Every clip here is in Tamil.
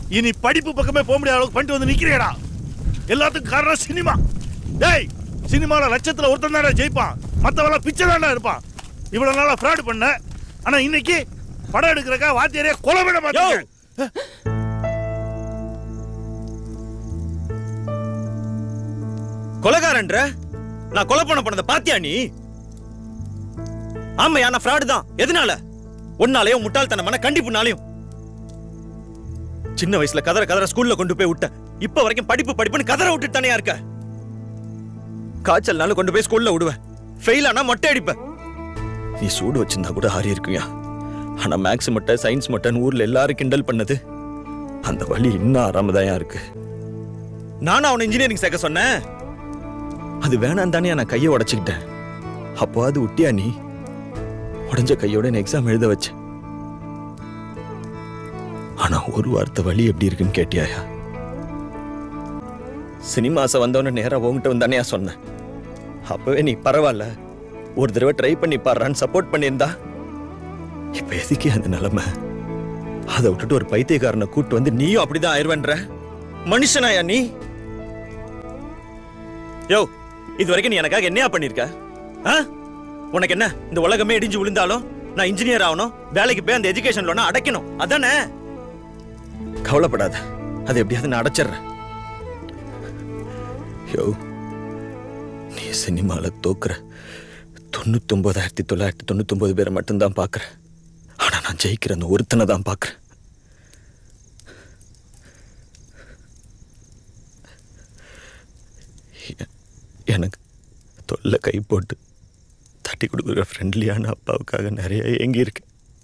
இனி படிப்பு பக்கமே போக முடியாத அளவுக்கு பண்ணிட்டு வந்து நிக்கிறேடா எல்லாத்துக்கும் காரணம் சினிமா டேய் சினிமால லட்சத்துல ஒருத்தன் தானே ஜெயிப்பான் மத்தவெல்லாம் பிச்சை தானே இருப்பான் இவ்வளவு நாளா ஃப்ராட் பண்ண ஆனா இன்னைக்கு படம் எடுக்கிறக்கா வாத்தியாரே கொலை பண்ண மாட்டேன் கொலைகாரன்ற நான் கொலை பண்ண பண்ணத பாத்தியா நீ ஆமையா நான் ஃப்ராடு தான் எதனால உன்னாலயும் முட்டாள்தனமான கண்டிப்புனாலையும் சின்ன வயசுல கதற கதற ஸ்கூல்ல கொண்டு போய் விட்ட இப்ப வரைக்கும் படிப்பு படிப்புன்னு கதற விட்டுட்டு தானே இருக்க காய்ச்சல்னால கொண்டு போய் ஸ்கூல்ல விடுவேன் ஃபெயில் ஆனா மொட்டை அடிப்ப நீ சூடு வச்சிருந்தா கூட ஆறி இருக்குயா ஆனா மேக்ஸ் மொட்டை சயின்ஸ் மொட்டைன்னு ஊர்ல எல்லாரும் கிண்டல் பண்ணது அந்த வழி இன்னும் ஆறாமதாயா இருக்கு நானும் அவனை இன்ஜினியரிங் சேர்க்க சொன்னேன் அது வேணாம் தானே நான் கையை உடைச்சுக்கிட்டேன் அப்போ அது விட்டியா நீ உடைஞ்ச கையோட நான் எக்ஸாம் எழுத வச்சேன் ஆனா ஒரு வார்த்தை வழி எப்படி இருக்குன்னு கேட்டியாயா சினிமாசை வந்தவன நேரா உங்ககிட்ட வந்தானே சொன்னேன் அப்பவே நீ பரவாயில்ல ஒரு தடவை ட்ரை பண்ணி பாடுறான்னு சப்போர்ட் பண்ணியிருந்தா இப்ப எதுக்கே அந்த நிலைமை அதை விட்டுட்டு ஒரு பைத்தியக்காரனை கூட்டு வந்து நீயும் அப்படிதான் ஆயிருவன்ற மனுஷனாயா நீ யோ இது வரைக்கும் நீ எனக்காக என்னையா பண்ணிருக்க ஆ? உனக்கு என்ன இந்த உலகமே இடிஞ்சு விழுந்தாலும் நான் இன்ஜினியர் ஆகணும் வேலைக்கு போய் அந்த எஜுகேஷன் லோனை அடைக்கணும் அதானே கவலைப்படாத அதை எப்படியாவது நான் அடைச்சிடுறேன் யோ நீ சினிமால தோக்குற தொண்ணூத்தொன்பதாயிரத்தி தொள்ளாயிரத்தி தொண்ணூத்தொன்பது பேரை மட்டும்தான் பார்க்கறேன் ஆனா நான் ஜெயிக்கிற அந்த ஒருத்தனை தான் பார்க்கறேன் எ- எனக்கு தொல்லை கை போட்டு தட்டி கொடுக்குற ஃப்ரெண்ட்லியான அப்பாவுக்காக நிறைய ஏங்கி இருக்கு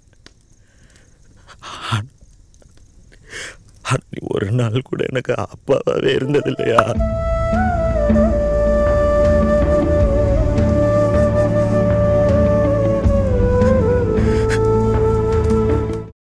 ஆனா- ஆனா நீ ஒரு நாள் கூட எனக்கு அப்பாவாவே இருந்தது இல்லையா